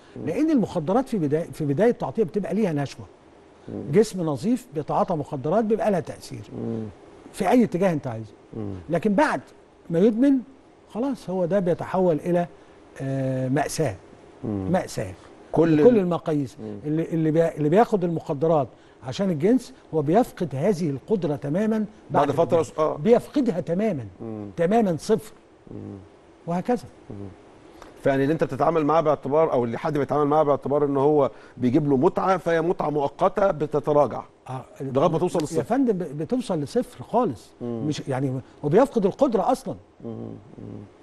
لان المخدرات في بدايه في بدايه التعاطيه بتبقى ليها نشوه جسم نظيف بيتعاطى مخدرات بيبقى لها تاثير في اي اتجاه انت عايزه لكن بعد ما يدمن خلاص هو ده بيتحول الى آه، ماساه ماساه كل كل المقاييس اللي اللي, بي اللي بياخد المخدرات عشان الجنس هو بيفقد هذه القدره تماما بعد فترة الجنس. س- آه. بيفقدها تماما تماما صفر وهكذا فيعني اللي انت بتتعامل معاه باعتبار او اللي حد بيتعامل معاه باعتبار ان هو بيجيب له متعه فهي متعه مؤقته بتتراجع آه، لغاية ما توصل يا للصفر. فندم ب- بتوصل لصفر خالص مش يعني وبيفقد القدره اصلا